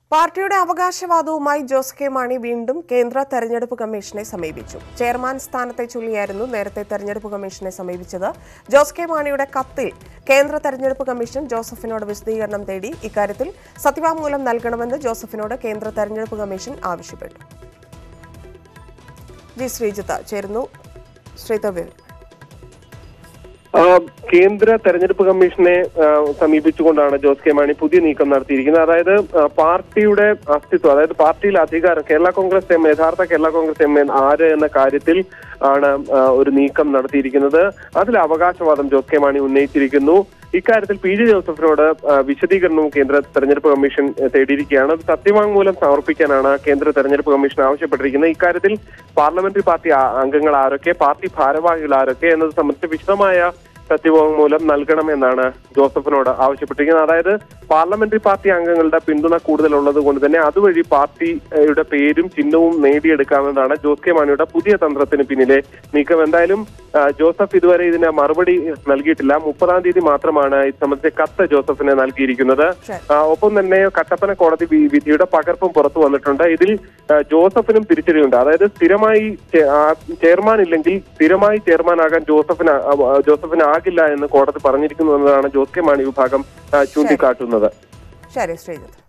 പാർട്ടിയുടെ അവകാശവാദവുമായി ജോസ് കെ മാണി വീണ്ടും കേന്ദ്ര തെരഞ്ഞെടുപ്പ് കമ്മീഷനെ സമീപിച്ചു ചെയർമാൻ സ്ഥാനത്തെ ചൊല്ലിയായിരുന്നു നേരത്തെ തെരഞ്ഞെടുപ്പ് കമ്മീഷനെ സമീപിച്ചത് ജോസ് കെ മാണിയുടെ കത്തിൽ കേന്ദ്ര തെരഞ്ഞെടുപ്പ് കമ്മീഷൻ ജോസഫിനോട് വിശദീകരണം തേടി ഇക്കാര്യത്തിൽ സത്യവാങ്മൂലം നൽകണമെന്ന് ജോസഫിനോട് കേന്ദ്ര തെരഞ്ഞെടുപ്പ് കമ്മീഷൻ ആവശ്യപ്പെട്ടു ജി ശ്രീജിത്ത് ചേരുന്നു ശ്രീതവ്യ ആ, കേന്ദ്ര തെരഞ്ഞെടുപ്പ് കമ്മീഷനെ ആ, സമീപിച്ചുകൊണ്ടാണ് ജോസ് കെ മാണി പുതിയ നീക്കം നടത്തിയിരിക്കുന്നത് അതായത് ആ, പാർട്ടിയുടെ അസ്തിത്വം അതായത് പാർട്ടിയിലെ അധികാരം കേരള കോൺഗ്രസ് എം യഥാർത്ഥ കേരള കോൺഗ്രസ് എം ആര് എന്ന കാര്യത്തിൽ ആണ് ആ, ഒരു നീക്കം നടത്തിയിരിക്കുന്നത് അതിൽ അവകാശവാദം ജോസ് കെ മാണി ഉന്നയിച്ചിരിക്കുന്നു ഇക്കാര്യത്തിൽ പി ജെ ജോസഫിനോട് ആ, വിശദീകരണവും കേന്ദ്ര തെരഞ്ഞെടുപ്പ് കമ്മീഷൻ ആ, തേടിയിരിക്കുകയാണ് അത് സത്യവാങ്മൂലം സമർപ്പിക്കാനാണ് കേന്ദ്ര തെരഞ്ഞെടുപ്പ് കമ്മീഷൻ ആവശ്യപ്പെട്ടിരിക്കുന്നത് ഇക്കാര്യത്തിൽ പാർലമെന്ററി പാർട്ടി ആ- അംഗങ്ങൾ ആരൊക്കെ പാർട്ടി ഭാരവാഹികൾ ആരൊക്കെ എന്നത് സംബന്ധിച്ച് വിശദമായ സത്യവാങ്മൂലം നൽകണമെന്നാണ് ജോസഫിനോട് ആവശ്യപ്പെട്ടിരിക്കുന്നത് അതായത് പാർലമെന്ററി പാർട്ടി അംഗങ്ങളുടെ പിന്തുണ കൂടുതലുള്ളത് കൊണ്ട് തന്നെ അതുവഴി പാർട്ടിയുടെ പേരും ചിഹ്നവും നേടിയെടുക്കാമെന്നാണ് ജോസ് കെ മാണിയുടെ പുതിയ തന്ത്രത്തിന് പിന്നിലെ നീക്കം എന്തായാലും ആ, ജോസഫ് ഇതുവരെ ഇതിന് മറുപടി നൽകിയിട്ടില്ല മുപ്പതാം തീയതി മാത്രമാണ് ഇത് സംബന്ധിച്ച കത്ത് ജോസഫിന് നൽകിയിരിക്കുന്നത് ശരി. ആ, ഒപ്പം തന്നെ കട്ടപ്പന കോടതി വി- വിധിയുടെ പകർപ്പും പുറത്തു വന്നിട്ടുണ്ട് ഇതിൽ ആ, ജോസഫിനും തിരിച്ചടിയുണ്ട് അതായത് സ്ഥിരമായി ചെ- ആ, ചെയർമാൻ ഇല്ലെങ്കിൽ സ്ഥിരമായി ചെയർമാൻ ആകാൻ ജോസഫിന് ആ, ആ, ജോസഫിന് ആകില്ല എന്ന് കോടതി പറഞ്ഞിരിക്കുന്നു എന്നതാണ് ജോസ് കെ മാണി വിഭാഗം ആ, ചൂണ്ടിക്കാട്ടുന്നത് ശരി ശ്രീജിത്ത്